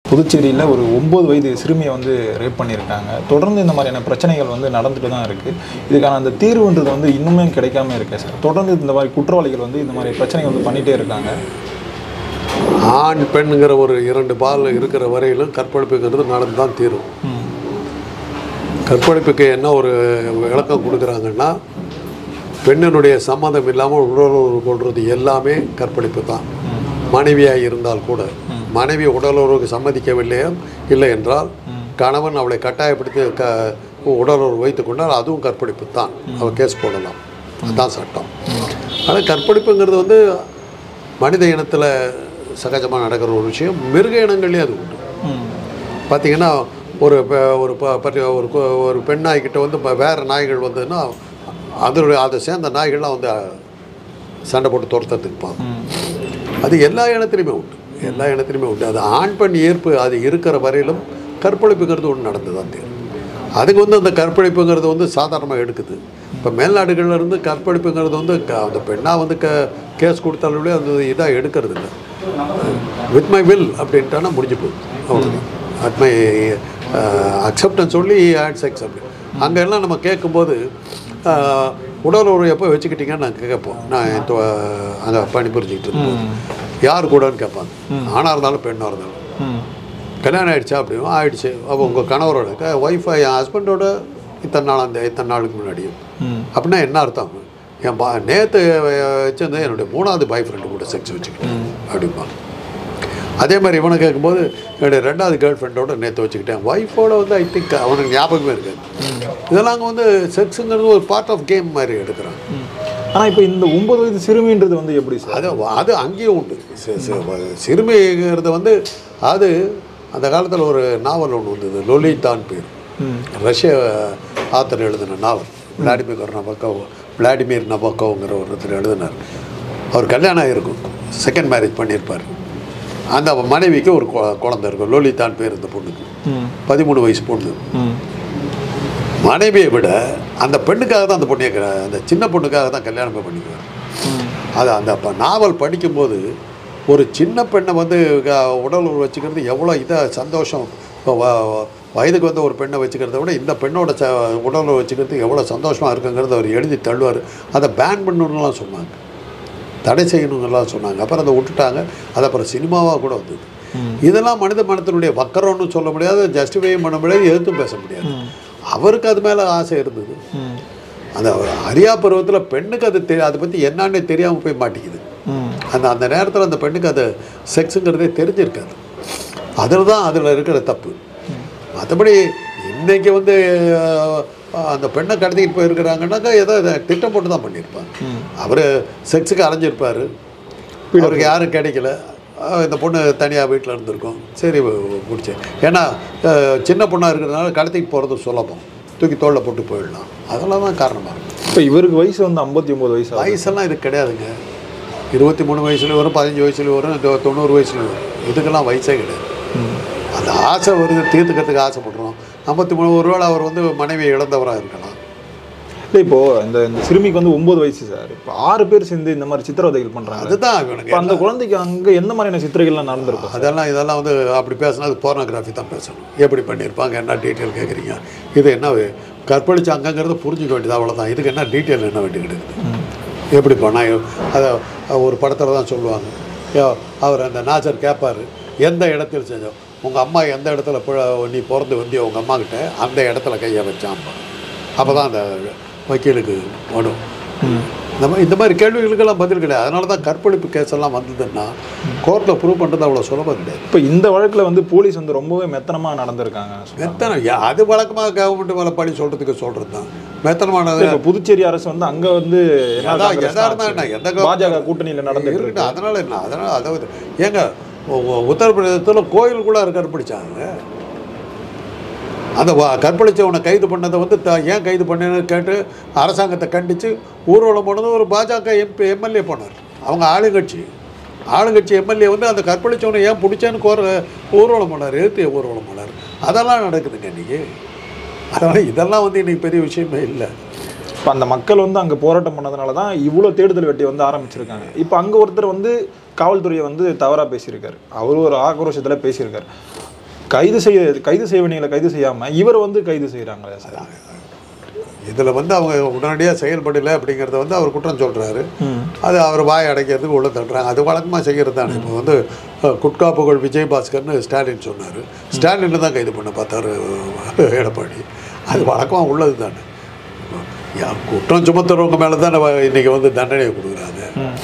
புதுச்சேரியில் ஒரு ஒம்பது வயது சிறுமியை வந்து ரேப் பண்ணியிருக்காங்க தொடர்ந்து இந்த மாதிரியான பிரச்சனைகள் வந்து நடந்துட்டு தான் இருக்குது இதுக்கான அந்த தீர்வுன்றது வந்து இன்னுமே கிடைக்காம இருக்கு சார் தொடர்ந்து இந்த மாதிரி குற்றவாளிகள் வந்து இந்த மாதிரி பிரச்சனைகள் வந்து பண்ணிகிட்டே இருக்காங்க ஆண் பெண்ணுங்கிற ஒரு இரண்டு பால் இருக்கிற வரையிலும் கற்பழிப்புங்கிறது நடந்து தான் தீரும் ம். கற்பழிப்புக்கு என்ன ஒரு விளக்கம் கொடுக்குறாங்கன்னா பெண்ணினுடைய சம்மதம் இல்லாமல் உடலுறவு கொள்வது எல்லாமே கற்பழிப்பு தான் மனைவியாக இருந்தால் கூட மனைவி உடலுறவுக்கு சம்மதிக்கவில்லையா இல்லை என்றால் கணவன் அவளை கட்டாயப்படுத்தி க உடலுறவு வைத்துக் கொண்டால் அதுவும் கற்பழிப்பு தான் அவள் கேஸ் போடலாம் அதுதான் சட்டம் ஆனால் கற்பழிப்புங்கிறது வந்து மனித இனத்தில் சகஜமாக நடக்கிற ஒரு விஷயம் மிருக இனங்கள்லேயே அது உண்டு ம். பார்த்தீங்கன்னா ஒரு பெ- ஒரு ப- பற்றி ஒரு கு- ஒரு பெண் நாய்க்கிட்ட வந்து இப்போ வேறு நாய்கள் வந்ததுன்னா அதனுடைய அதை சேர்ந்த நாய்கள்லாம் வந்து சண்டை போட்டு துரத்துறதுக்கு பார்க்கும் ம். அது எல்லா இனத்துலையுமே உண்டு எல்லா இனத்துலையுமே உண்டு அது ஆண் பெண் ஈர்ப்பு அது இருக்கிற வரையிலும் கற்பழிப்புங்கிறது ஒன்று நடந்து தான் தீரும் அதுக்கு வந்து அந்த கற்பழிப்புங்கிறது வந்து சாதாரணமாக எடுக்குது இப்போ மேல்நாடுகள்ல இருந்து கற்பழிப்புங்கிறது வந்து க- அந்த பெண்ணாக வந்து க கேஸ் கொடுத்தாலே அந்த இதாக எடுக்கிறது இல்லை வித் மை வில் அப்படின்ட்டானா முடிஞ்சு போகுது அவ்வளோதான் அட் மை அக்செப்டன்ஸ் சொல்லி ஆட் செக்ஸ் அப்படி அங்கே எல்லாம் நம்ம கேட்கும்போது ஆஹ், உடல் உறவு எப்போ வச்சுக்கிட்டீங்கன்னு நாங்கள் கேட்போம் நான் அங்கே பணிபுரிஞ்சிக்கிட்டு இருந்தோம் யார் கூடன்னு கேட்பாங்க ஆணாக இருந்தாலும் பெண்ணாக இருந்தாலும் ம். கல்யாணம் ஆயிடுச்சா அப்படியும் ஆயிடுச்சு அப்போ உங்கள் கணவரோட ஒய்ஃபை என் ஹஸ்பண்டோட இத்தனை நாள் அந்த இத்தனை நாளுக்கு முன்னாடியும் ம். அப்படின்னா என்ன அர்த்தம் என் பா நேற்று வச்சிருந்தேன் என்னுடைய மூணாவது பாய் ஃப்ரெண்டு கூட செக்ஸ் வச்சுக்கிட்டேன் அப்படிம்பாங்க அதே மாதிரி இவனை கேட்கும்போது என்னுடைய ரெண்டாவது கேர்ள் ஃப்ரெண்டோட நேற்று வச்சுக்கிட்டேன் ஒய்ஃபோட வந்து ஐ திங்க் அவனுக்கு ஞாபகமே இருக்காது இதெல்லாம் அங்கே வந்து செக்ஸுங்கிறது ஒரு பார்ட் ஆஃப் கேம் மாதிரி எடுக்கிறாங்க ம். ஆனா இப்போ இந்த ஒன்பது வயது சிறுமின்றது வந்து எப்படி சார் அது அது அங்கேயும் உண்டு சி- சி- சிறுமிங்கிறது வந்து அது அந்த காலத்தில் ஒரு நாவல் ஒன்று வந்தது லொலிதான் பேர் ம். ரஷ்ய ஆத்தர் எழுதின நாவல் விளாடிமிர் நபக்கோவ் விளாடிமிர் நபக்கோங்கிற ஒருத்தர் எழுதினார் அவர் கல்யாணம் ஆகிருக்கும் செகண்ட் மேரேஜ் பண்ணியிருப்பார் அந்த மனைவிக்கு ஒரு கொ- குழந்தை இருக்கும் லோலிதான் பேர் இந்த பொண்ணுக்கு ம். பதிமூணு வயசு பொண்ணு ம். மனைவியை விட அந்த பெண்ணுக்காக தான் அந்த பொண்ணைய க- அந்த சின்ன பொண்ணுக்காக தான் கல்யாணமே பண்ணிக்குவார் ம். அது அந்த ப- நாவல் படிக்கும்போது ஒரு சின்ன பெண்ணை வந்து க- உடல் உறவு வச்சுக்கிறது எவ்வளோ இதாக சந்தோஷம் இப்போ வ- வ- வயதுக்கு வந்து ஒரு பெண்ணை வச்சுக்கிறத விட இந்த பெண்ணோட ச உடல் உறவு வச்சுக்கிறது எவ்வளோ சந்தோஷமாக இருக்குங்கிறத அவர் எழுதி தள்ளுவார் அதை பேன் பண்ணணும்லாம் சொன்னாங்க தடை செய்யணுங்கலாம் சொன்னாங்க அப்புறம் அதை விட்டுட்டாங்க அது அப்புறம் சினிமாவாக கூட வந்தது இதெல்லாம் மனித மனத்தினுடைய வக்கரம்னு சொல்ல முடியாது ஜஸ்டிஃபையும் பண்ண முடியாது எதிர்த்தும் பேச முடியாது அவருக்கு அது மேலே ஆசை இருந்தது ம். அந்த அரியா பருவத்தில் பெண்ணுக்கு அது தெரி அதை பற்றி என்னன்னே தெரியாமல் போய் மாட்டிக்குது ம். அந்த அந்த நேரத்தில் அந்த பெண்ணுக்கு அது செக்ஸுங்கிறதே தெரிஞ்சிருக்காது அதில் தான் அதில் இருக்கிற தப்பு மற்றபடி இன்னைக்கு வந்து அஹ், அந்த பெண்ணை கடத்திக்கிட்டு போயிருக்கிறாங்கன்னாக்கா ஏதோ இதை திட்டம் போட்டு தான் பண்ணியிருப்பாங்க அவர் செக்ஸுக்கு அலைஞ்சிருப்பார் அவருக்கு யாரும் கிடைக்கல அஹ், இந்த பொண்ணு தனியாக வீட்டில் இருந்திருக்கும் சரி பிடிச்சேன் ஏன்னா அஹ், சின்ன பொண்ணாக இருக்கிறதுனால கடத்திட்டு போகிறது சுலபம் தூக்கி தோளில் போட்டு போயிடலாம் அதெல்லாம் தான் காரணமாக இருக்கும் இப்போ இவருக்கு வயசு வந்து ஐம்பத்தி ஒம்பது வயசு ஆகுது வயசெல்லாம் இது கிடையாதுங்க இருபத்தி மூணு வயசுல வரும் பதினஞ்சு வயசுல வரும் தொ- தொண்ணூறு வயசுல வரும் இதுக்கெல்லாம் வயசே கிடையாது அந்த ஆசை வருது தீர்த்துக்கிறதுக்கு ஆசைப்படுறோம் ஐம்பத்தி மூணு ஒருவேளை அவர் வந்து மனைவியை இழந்தவராக இருக்கலாம் இல்லை இப்போ இந்த இந்த சிறுமிக்கு வந்து ஒன்பது வயசு சார் இப்போ ஆறு பேர் சேர்ந்து இந்த மாதிரி சித்திரவதைகள் பண்றாங்க அதுதான் இப்போ இவனுக்கு அந்த குழந்தைக்கு அங்க எந்த மாதிரியான சித்திரைகள்லாம் நடந்திருக்கும் அதெல்லாம் இதெல்லாம் வந்து அப்படி பேசினா அது போர்னோகிராஃபி தான் பேசணும் எப்படி பண்ணியிருப்பாங்க என்ன டீட்டெயில் கேட்குறீங்க இது என்ன கற்பழிச்சு அங்கங்கிறத புரிஞ்சுக்க வேண்டியது அவ்வளோதான் இதுக்கு என்ன டீட்டெயில் என்ன வேண்டி கிடக்குது எப்படி பண்ணால் அதை ஒரு படத்தில் தான் சொல்லுவாங்க யோ, அவர் அந்த நாசர் கேட்பார் எந்த இடத்தில் செஞ்சோம் உங்கள் அம்மா எந்த இடத்துல பிழ- நீ பிறந்து வந்தியோ உங்கள் அம்மா கிட்ட அந்த இடத்துல கையை வச்சாம்பா அப்போ தான் அந்த வக்கீலுக்கு வரும் இந்த மாதிரி இந்த மாதிரி கேள்விகளுக்கெல்லாம் பதில் கிடையாது அதனால தான் கற்பழிப்பு கேஸ் எல்லாம் வந்ததுன்னா கோர்ட்டில் ப்ரூவ் பண்ணுறது அவ்வளோ சுலபம் கிடையாது இப்போ இந்த வழக்குல வந்து போலீஸ் வந்து ரொம்பவே மெத்தனமா நடந்திருக்காங்க மெத்தனம் யா- அது வழக்கமாக கவர்மெண்ட் மேலே பழி சொல்கிறதுக்கு சொல்கிறது தான் மெத்தனமானது இப்போ புதுச்சேரி அரசு வந்து அங்க வந்து என்ன அதான் காங்கிரஸ் எதா இருந்தா என்ன, எந்த ஆட்சி. பாஜக கூட்டணியில நடந்துட்டு இருக்கு இருக்கட்டும் அதனால என்ன அதனால அதாவது ஏங்க உ- உ- உத்தரப்பிரதேசத்தில் கோயில் கூட கற்பழிச்சாங்க அந்த வ- கற்பழிச்சவனை கைது பண்ணதை வந்து த- ஏன் கைது பண்ணேன்னு கேட்டு அரசாங்கத்தை கண்டித்து ஊர்வலம் போனது ஒரு பாஜக எம்பி எம்எல்ஏ போனார் அவங்க ஆளுங்கட்சி ஆளுங்கட்சி எம்எல்ஏ வந்து அந்த கற்பழிச்சவனை ஏன் பிடிச்சேன்னு கோர ஊர்வலம் போனார் எழுத்து ஊர்வலம் போனார் அதெல்லாம் நடக்குதுங்க இன்றைக்கி அதனால் இதெல்லாம் வந்து இன்றைக்கி பெரிய விஷயமே இல்லை இப்போ அந்த மக்கள் வந்து அங்கே போராட்டம் பண்ணதுனால தான் இவ்வளோ தேடுதல் வெட்டி வந்து ஆரம்பிச்சிருக்காங்க இப்போ அங்கே ஒருத்தர் வந்து காவல்துறையை வந்து தவறாக பேசியிருக்காரு அவர் ஒரு ஆக்ரோஷத்தில் பேசியிருக்காரு கைது செய்ய கைது செய்ய வேண்டியவங்களை கைது செய்யாம இவர் வந்து கைது செய்யறாங்களே சார் இதில் வந்து அவங்க உடனடியாக செயல்படலை அப்படிங்கிறத வந்து அவர் குற்றம் சொல்கிறாரு ம். அது அவர் வாய் அடைக்கிறதுக்கு உள்ள தட்டுறாங்க அது வழக்கமாக செய்கிறது தானே இப்போ வந்து அஹ், குட்கா புகழ் விஜய் பாஸ்கர்னு ஸ்டாலின் சொன்னார் ஸ்டாலின் தான் கைது பண்ண பார்த்தாரு அஹ், எடப்பாடி அது வழக்கமாக உள்ளது தானே யா- குற்றம் சுமத்துறவங்க மேலே தானே வ- இன்னைக்கு வந்து தண்டனையை கொடுக்குறாங்க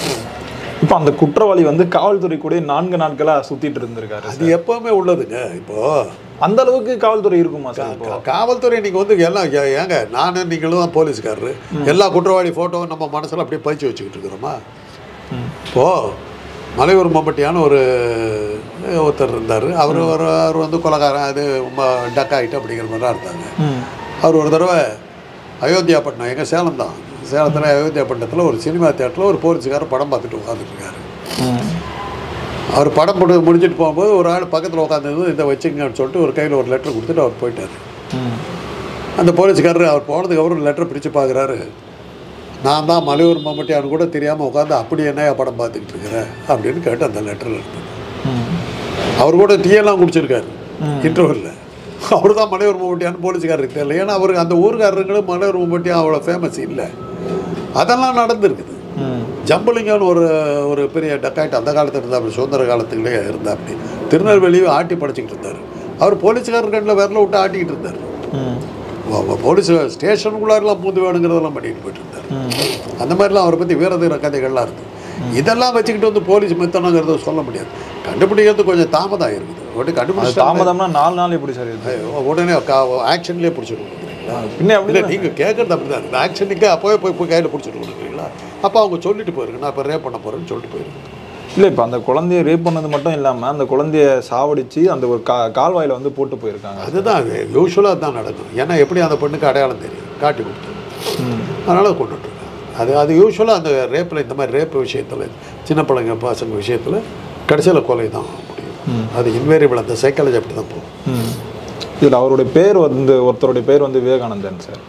இப்போ அந்த குற்றவாளி வந்து காவல்துறை கூட நான்கு நாட்களா சுத்திட்டு இருந்திருக்காரு அது எப்பவுமே உள்ளதுங்க இப்போ அந்த அளவுக்கு காவல்துறை இருக்குமா சார் இப்போ கா- காவல்துறை இன்னைக்கு வந்து எல்லாம் ஏ- ஏங்க நானும் நீங்களும் தான் போலீஸ்காரரு எல்லா குற்றவாளி ஃபோட்டோவும் நம்ம மனசில் அப்படியே பதிச்சு வச்சுக்கிட்டு இருக்கிறோமா இப்போ மலையூர் மம்பட்டியான ஒரு அஹ், ஒருத்தர் இருந்தார் அவர் ஒரு அவர் வந்து கொலகாரன் அது டக்காயிட்டு அப்படிங்கிற மாதிரி தான் இருந்தாங்க ம். அவர் ஒரு தடவை அயோத்தியாப்பட்டினம் எங்கள் சேலம் தான் சேலத்தில் அயோத்தியாப்பட்டினத்தில் ஒரு சினிமா தேட்டரில் ஒரு போலீஸ்காரர் படம் பார்த்துட்டு உட்காந்துட்டு இருக்காரு ம். அவர் படம் முடி முடிச்சுட்டு போகும்போது ஒரு ஆள் பக்கத்தில் உட்காந்துருந்து இதை வச்சுங்கன்னு சொல்லிட்டு ஒரு கையில் ஒரு லெட்டர் கொடுத்துட்டு அவர் போயிட்டார் ம். அந்த போலீஸ்காரர் அவர் போனதுக்கு அப்புறம் லெட்டர் பிரித்து பார்க்குறாரு நான் தான் மலையூர் மம்மட்டியான்னு கூட தெரியாமல் உட்காந்து அப்படி என்னையா படம் பார்த்துக்கிட்டு இருக்கிறேன் அப்படின்னு கேட்டு அந்த லெட்டரில் இருந்தது ம். அவர் கூட டீயெல்லாம் குடிச்சிருக்காரு இன்டர்வலில் அவர் தான் மலையூர் மம்மட்டியான்னு போலீஸ்காரருக்கு தெரியல ஏன்னா அவருக்கு அந்த ஊருக்காரர்களும் மலையூர் மம்மட்டியா அவ்வளோ ஃபேமஸ் இல்லை அதெல்லாம் நடந்திருக்குது ம். ஜம்பலிங்கம்னு ஒரு ஒரு பெரிய டக்காய்ட் அந்த காலத்தில் இருந்தா அப்படி சுதந்திர காலத்துலேயே இருந்தா அப்படி திருநெல்வேலியை ஆட்டி படைச்சிக்கிட்டு இருந்தார் அவர் போலீஸ்காரர் கண்ணில் விரல விட்டு ஆட்டிக்கிட்டு இருந்தார் ம். வ- வ- போலீஸ் ஸ்டேஷனுக்குள்ளாரெல்லாம் பூந்து வேணுங்கிறதெல்லாம் பண்ணிட்டு போயிட்டு இருந்தார் ம். அந்த மாதிரிலாம் அவரை பற்றி வீர தீர கதைகள்லாம் இருக்குது இதெல்லாம் வச்சுக்கிட்டு வந்து போலீஸ் மெத்தனங்கிறத சொல்ல முடியாது கண்டுபிடிக்கிறது கொஞ்சம் தாமதம் இருக்குது உடனே அது கண்டுபிடிச்சு தாமதம்னா நாலு நாள் எப்படி சார் இது உடனே ஆக்ஷன்லேயே பிடிச்சிட்டு கொடுக்குறீங்களா பின்ன அப்படி இல்லை நீங்கள் கேட்குறது அப்படி தான் இருக்குது ஆக்ஷனுக்கு அப்போவே போய் போய் கையில் பிடிச்சிட்டு கொடுக்குறீங்களா அப்போ அவங்க சொல்லிட்டு போயிருங்க நான் இப்போ ரேப் பண்ண போகிறேன்னு சொல்லிட்டு போயிருங்க இல்லை இப்போ அந்த குழந்தைய ரேப் பண்ணது மட்டும் இல்லாமல் அந்த குழந்தைய சாவடிச்சு அந்த ஒரு கா கால்வாயில் வந்து போட்டு போயிருக்காங்க அதுதான் அது யூஸ்வலாக தான் நடக்கும் ஏன்னா எப்படி அந்த பெண்ணுக்கு அடையாளம் தெரியும் காட்டி கொடுத்து ம். அதனால் கொண்டுட்ருக்காங்க அது அது யூஸ்வலாக அந்த ரேப்பில் இந்த மாதிரி ரேப் விஷயத்தில் சின்ன பிள்ளைங்க பசங்க விஷயத்தில் கடைசியில் கொலை தான் முடியும் அது இன்வேரியபிள் அந்த சைக்காலஜி அப்படி தான் போகும் ம். இதில் அவருடைய பேர் வந்து ஒருத்தருடைய பேர் வந்து விவேகானந்தன் சார்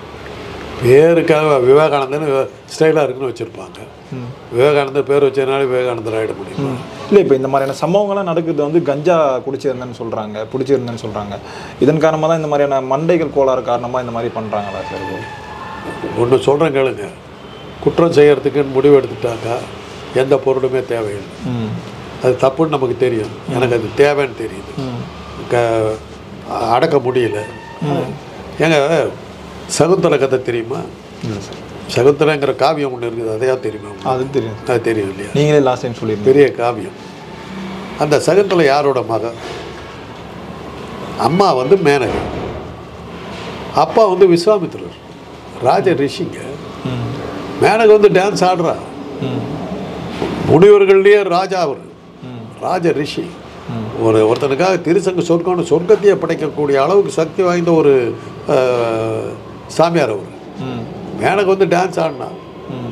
பேருக்காக விவேகானந்தன் ஸ்டைலாக இருக்குன்னு வச்சுருப்பாங்க விவேகானந்தர் பேர் வச்சதுனால விவேகானந்தர் ஆகிட முடியும் இல்லை இப்போ இந்த மாதிரியான சம்பவங்கள்லாம் நடக்குது வந்து கஞ்சா குடிச்சிருந்தேன்னு சொல்கிறாங்க பிடிச்சிருந்தேன்னு சொல்கிறாங்க இதன் காரணமாக தான் இந்த மாதிரியான மண்டைகள் கோளாறு காரணமாக இந்த மாதிரி பண்ணுறாங்களா சார் இது? ஒன்று சொல்கிறேன் கேளுங்க குற்றம் செய்யறதுக்குன்னு முடிவு எடுத்துட்டாக்கா எந்த பொருளுமே தேவையில்லை ம் அது தப்புன்னு நமக்கு தெரியும் எனக்கு அது தேவைன்னு தெரியுது ம் க அடக்க முடியல ஏங்க சகுந்தலை கதை தெரியுமா இல்லை சார் சகுந்தலைங்கிற காவியம் ஒன்று இருக்குது அதையா தெரியுமா உங்களுக்கு? அது தெரியும் அது தெரியும் இல்லையா நீங்களே லாஸ்ட் டைம் சொல்லியிருந்தீங்க பெரிய காவியம் அந்த சகுந்தலை யாரோட மகன் அம்மா வந்து மேனகை அப்பா வந்து விஸ்வாமித்திரர் ராஜ ரிஷிங்க ம் மேனகை வந்து டான்ஸ் ஆடுறா ம் முனிவர்கள்லேயே ராஜா அவர் ம் ராஜ ரிஷி ஒரு ஒருத்தனுக்காக திருசங்க சொர்க்கம்னு சொர்க்கத்தையே படைக்கக்கூடிய அளவுக்கு சக்தி வாய்ந்த ஒரு அஹ், சாமியார் அவர் ம் மேனகை வந்து டான்ஸ் ஆடினா ம்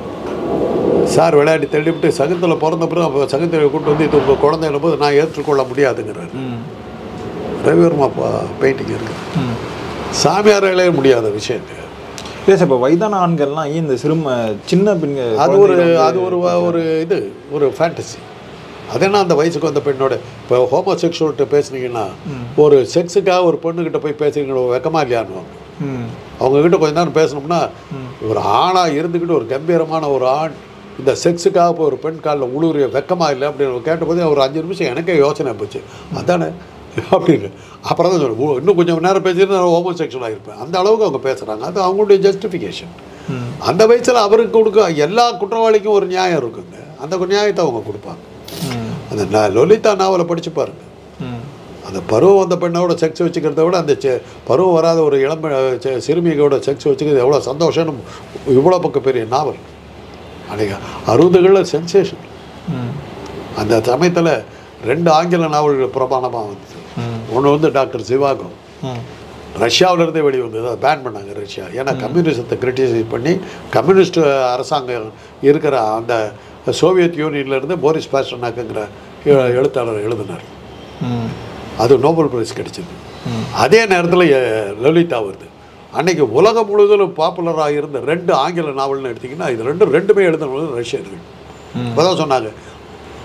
சார் விளையாடி தள்ளிவிட்டு சகுந்தலை பிறந்த பிறகு அப்போ சகுந்தலை கூட்டு வந்து இது உங்கள் குழந்தைன்னும் போது நான் ஏற்றுக்கொள்ள முடியாதுங்கிறார் ம் ரவிவர்மா பெயிண்டிங் இருக்கு ம் சாமியாராலே முடியாத விஷயங்க இல்லை சார் இப்போ வயதான ஆண்கள்லாம் ஏன் இந்த சிறும சின்ன பெண்கள் அது ஒரு அது ஒரு வ- ஒரு இது ஒரு ஃபேண்டசி அது என்ன அந்த வயசுக்கு வந்த பெண்ணோட இப்போ ஹோமோசெக்சுவல்கிட்ட பேசுனீங்கன்னா ஒரு செக்ஸுக்காக ஒரு பொண்ணுக்கிட்ட போய் பேசுறீங்களோ வெக்கமா இல்லையான்னு ம் அவங்க கிட்ட கொஞ்ச நேரம் பேசணும்னா ஒரு ஆணாக இருந்துக்கிட்டு ஒரு கம்பீரமான ஒரு ஆண் இந்த செக்ஸுக்காக போய் ஒரு பெண் காலில் உழுவுறிய வெக்கமா இல்லை அப்படின்னு கேட்டபோது ஒரு அஞ்சு நிமிஷம் எனக்கே யோசனை போச்சு அதானே அப்படின்னு அப்புறம் தான் சொல்லுவேன் இன்னும் கொஞ்சம் நேரம் பேசிட்டு நான் ஹோமோ செக்ஷுவலாக இருப்பேன் அந்த அளவுக்கு அவங்க பேசுகிறாங்க அது அவங்களுடைய ஜஸ்டிஃபிகேஷன் ம் அந்த வயசில் அவருக்கு கொடுக்க எல்லா குற்றவாளிக்கும் ஒரு நியாயம் இருக்குங்க அந்த நியாயத்தை அவங்க கொடுப்பாங்க ம் அந்த ந- லலிதா நாவலை படிச்சு பாருங்க ம் அந்த பருவம் வந்த பெண்ணோட செக்ஸ் வச்சுக்கிறத விட அந்த செ- பருவம் வராத ஒரு இளம் செ- சிறுமியோட செக்ஸ் வச்சுக்கிறது எவ்வளோ சந்தோஷம்னு இவ்வளோ பக்கம் பெரிய நாவல் அன்றைக்கி அறுபதுகளில் சென்சேஷன் ம் அந்த சமயத்தில் ரெண்டு ஆங்கில நாவல்கள் பிரமாணமாக வந்தது ம் ஒன்று வந்து டாக்டர் சிவாகம் ம் ரஷ்யாவிலேருந்தே வெளி வந்தது அதை பேன் பண்ணாங்க ரஷ்யா ஏன்னா கம்யூனிசத்தை கிரிட்டிசைஸ் பண்ணி கம்யூனிஸ்ட் அரசாங்கம் இருக்கிற அந்த சோவியத் யூனியன்லேருந்து போரிஸ் பாஸ்டர்னாக்குங்கிற எ- எழுத்தாளர் எழுதினார் ம் அது நோபல் பிரைஸ் கிடைச்சது ம். அதே நேரத்தில் லலிதா வருது அன்னைக்கு உலகம் முழுவதும் பாப்புலராக இருந்த ரெண்டு ஆங்கில நாவல்னு எடுத்திங்கன்னா இது ரெண்டும் ரெண்டுமே எழுதினது ரஷ்யர்கள் ம். இப்போதான் சொன்னாங்க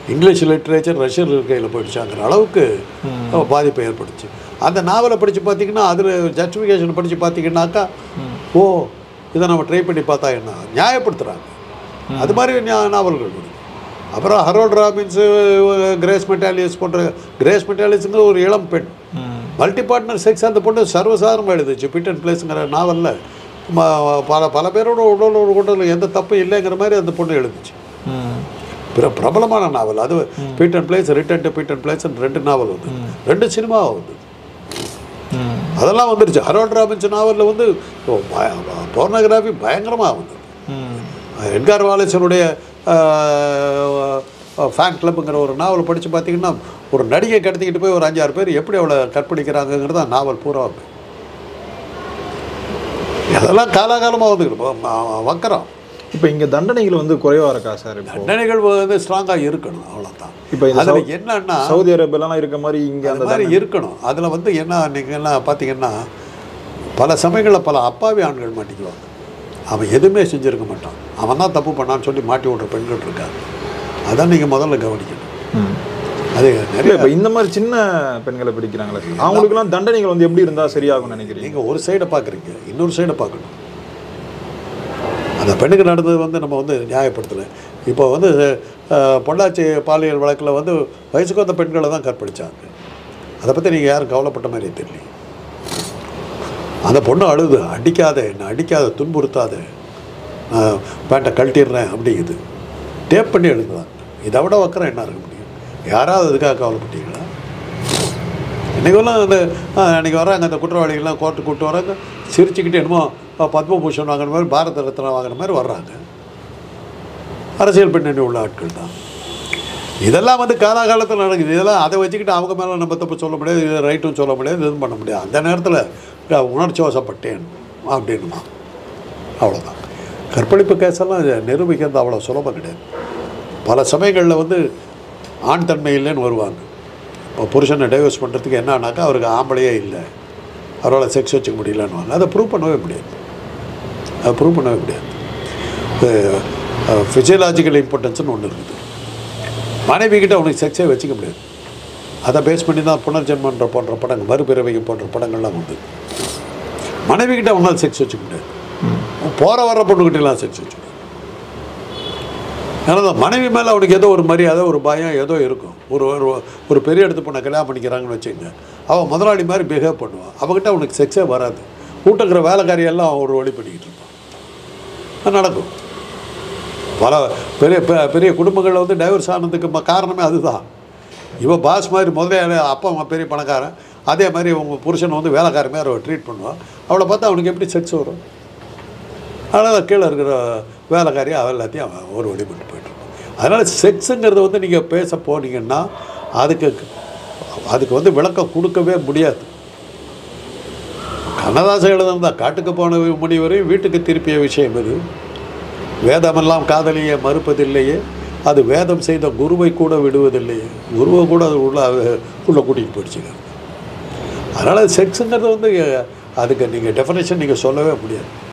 இங்கிலீஷ் லிட்ரேச்சர் ரஷ்யன் கையில் போயிடுச்சாங்கிற அளவுக்கு பாதிப்பை ஏற்படுச்சு அந்த நாவலை படித்து பார்த்தீங்கன்னா அதில் ஜஸ்டிஃபிகேஷன் படித்து பார்த்தீங்கன்னாக்கா ஓ இதை நம்ம ட்ரை பண்ணி பார்த்தா என்ன நியாயப்படுத்துகிறாங்க அது மாதிரி ஞா- நாவல்கள் இருக்கு. அப்புறம் ஹரோல்ட் ராபின்ஸு கிரேஸ் மெட்டாலியஸ் போன்ற கிரேஸ் மெட்டாலியஸுங்கிற ஒரு இளம் பெண் ம் மல்டி பார்ட்னர் செக்ஸ் அந்த பொண்ணு சர்வசாதாரணமாக எழுதுச்சு பிட் அண்ட் பிளேஸுங்கிற நாவலில் பல பல பேரோட உடல் ஒரு உடல் எந்த தப்பும் இல்லைங்கிற மாதிரி அந்த பொண்ணு எழுதுச்சு ம் பிற பிரபலமான நாவல் அது Peyton Place return to Peyton Place ரெண்டு நாவல் வந்து ரெண்டு சினிமா வந்து ம் அதெல்லாம் வந்துருச்சு ஹரோல்ட் ராபின்ஸ் நாவலில் வந்து போர்னோகிராஃபி பயங்கரமாக வந்து ம் எட்கார் வாலேசனுடைய ஃபேன் கிளப்புங்கிற ஒரு நாவல் படித்து பார்த்தீங்கன்னா ஒரு நடிகை கடத்திக்கிட்டு போய் ஒரு அஞ்சாறு பேர் எப்படி அவளை கற்பழிக்கிறாங்கங்கிறது தான் நாவல் பூரா இருக்கு. அதெல்லாம் காலாகாலமாக வந்துக்கிட்டு வக்கரம் இப்போ இங்கே தண்டனைகள் வந்து குறைவா இருக்கா சார் இப்போ தண்டனைகள் வந்து ஸ்ட்ராங்காக இருக்கணும் அவ்வளோதான் இப்போ இந்த அதில் சவு- என்னன்னா சவுதி அரேபியாலாம் இருக்க மாதிரி இங்கே அந்த அந்த மாதிரி இருக்கணும் அதில் வந்து என்ன நீங்கள்லாம் பார்த்தீங்கன்னா பல சமயங்களில் பல அப்பாவி ஆண்கள் மாட்டிக்குவாங்க அவன் எதுவுமே செஞ்சுருக்க மாட்டான் அவன் தான் தப்பு பண்ணான்னு சொல்லி மாட்டி விட்ற பெண்கள் இருக்காங்க அதான் நீங்கள் முதல்ல கவனிக்கணும் ம். அது இல்ல நிறைய இப்போ இந்த மாதிரி சின்ன பெண்களை பிடிக்கிறாங்களே சார் அவங்களுக்குலாம் தண்டனைகள் வந்து எப்படி இருந்தால் சரியாகும்னு நினைக்கிறீங்க நீங்கள் ஒரு சைடை பார்க்குறீங்க இன்னொரு சைடை பார்க்கணும் அந்த பெண்ணுக்கு நடந்தது வந்து நம்ம வந்து நியாயப்படுத்தலை இப்போ வந்து அஹ், பொள்ளாச்சி பாலியல் வழக்கில் வந்து வயசுக்கு வந்த பெண்களை தான் கற்பழிச்சாங்க அதை பற்றி நீங்கள் யாரும் கவலைப்பட்ட மாதிரி தெரியல அந்த பொண்ணு அழுது அடிக்காத என்னை அடிக்காத துன்புறுத்தாத நான் பேண்ட்டை கழட்டிடுறேன் அப்படிங்குது டேப் பண்ணி எழுதுதான் இதை விட வக்கரம் என்ன இருக்க முடியும் யாராவது அதுக்காக கவலைப்பட்டீங்களா இன்றைக்கெல்லாம் அந்த ஆ, அன்னைக்கு வராங்க அந்த குற்றவாளிகள்லாம் கோர்ட்டு கூப்பிட்டு வராங்க சிரிச்சுக்கிட்டு என்னமோ ஆ, பத்மபூஷன் வாங்குற மாதிரி பாரத ரத்னா வாங்குற மாதிரி வர்றாங்க அரசியல் பின்னணி உள்ள ஆட்கள் தான் இதெல்லாம் வந்து காலாகாலத்தில் நடக்குது இதெல்லாம் அதை வச்சுக்கிட்டு அவங்க மேலே நம்ம தப்பு சொல்ல முடியாது இது ரைட்டும் சொல்ல முடியாது இதுவும் பண்ண முடியாது அந்த நேரத்தில் உணர்ச்சி வசப்பட்டேன் அப்படின்னுமா அவ்வளோதான் கற்பழிப்பு கேஸெல்லாம் இது நிரூபிக்கிறது அவ்வளோ சுலபம் கிடையாது பல சமயங்களில் வந்து ஆண் தன்மை இல்லைன்னு வருவாங்க இப்போ புருஷனை டைவர்ஸ் பண்ணுறதுக்கு என்னன்னாக்கா அவருக்கு ஆம்பளையே இல்லை அவரால் செக்ஸ் வச்சுக்க முடியலன்னு அதை ப்ரூவ் பண்ணவே முடியாது அதை ப்ரூவ் பண்ணவே முடியாது ஃபிசியலாஜிக்கல் இம்பார்ட்டன்ஸ்னு ஒன்று இருக்குது மனைவி கிட்ட அவனுக்கு செக்ஸே வச்சுக்க முடியாது அதை பேஸ் பண்ணி தான் புனர்ஜென்மன்ற போன்ற படங்கள் மறுபிறவை போன்ற படங்கள்லாம் வந்து மனைவி கிட்ட அவனால் செக்ஸ் வச்சுக்க முடியாது போகிற வர பொண்ணுக்கிட்டலாம் செக்ஸ் வச்சுக்க முடியாது ஏன்னா அந்த மனைவி மேலே அவனுக்கு ஏதோ ஒரு மரியாதை ஒரு பயம் ஏதோ இருக்கும் ஒரு ஒரு ஒரு பெரிய இடத்து பொண்ணை கல்யாணம் பண்ணிக்கிறாங்கன்னு வச்சுக்கங்க அவன் முதலாளி மாதிரி பிஹேவ் பண்ணுவான் அவகிட்ட அவனுக்கு செக்ஸே வராது கூட்டுக்கிற வேலைக்காரியெல்லாம் அவன் ஒரு வழி பண்ணிக்கிட்டு இருப்பான் அது நடக்கும் பல பெரிய பெ- பெரிய குடும்பங்களில் வந்து டைவர்ஸ் ஆனதுக்கு ம- காரணமே அதுதான் இவன் பாஸ் மாதிரி முதல்ல அப்பா அம்மா பெரிய பணக்காரன் அதே மாதிரி உங்கள் புருஷனை வந்து வேலைக்காரன் மாதிரி அவள் ட்ரீட் பண்ணுவான் அவளை பார்த்தா அவனுக்கு எப்படி செக்ஸ் வரும் அதனால் கீழே இருக்கிற வேலைக்காரியை அவள் எல்லாத்தையும் அவன் ஒரு வழி பண்ணிட்டு போயிட்டுருப்பான் அதனால் செக்ஸுங்கிறத வந்து நீங்கள் பேச போனீங்கன்னா அதுக்கு அதுக்கு வந்து விளக்கம் கொடுக்கவே முடியாது கண்ணதாசன் எழுதுனதா காட்டுக்கு போன முனிவரை வீட்டுக்கு திருப்பிய விஷயம் இது வேதமெல்லாம் காதலியை மறுப்பதில்லையே அது வேதம் செய்த குருவை கூட விடுவதில்லையே குருவை கூட அது உள்ள உள்ளே கூட்டிகிட்டு போயிடுச்சுங்க அதனால் செக்ஸுங்கிறது வந்து அதுக்கு நீங்கள் டெஃபனேஷன் நீங்கள் சொல்லவே முடியாது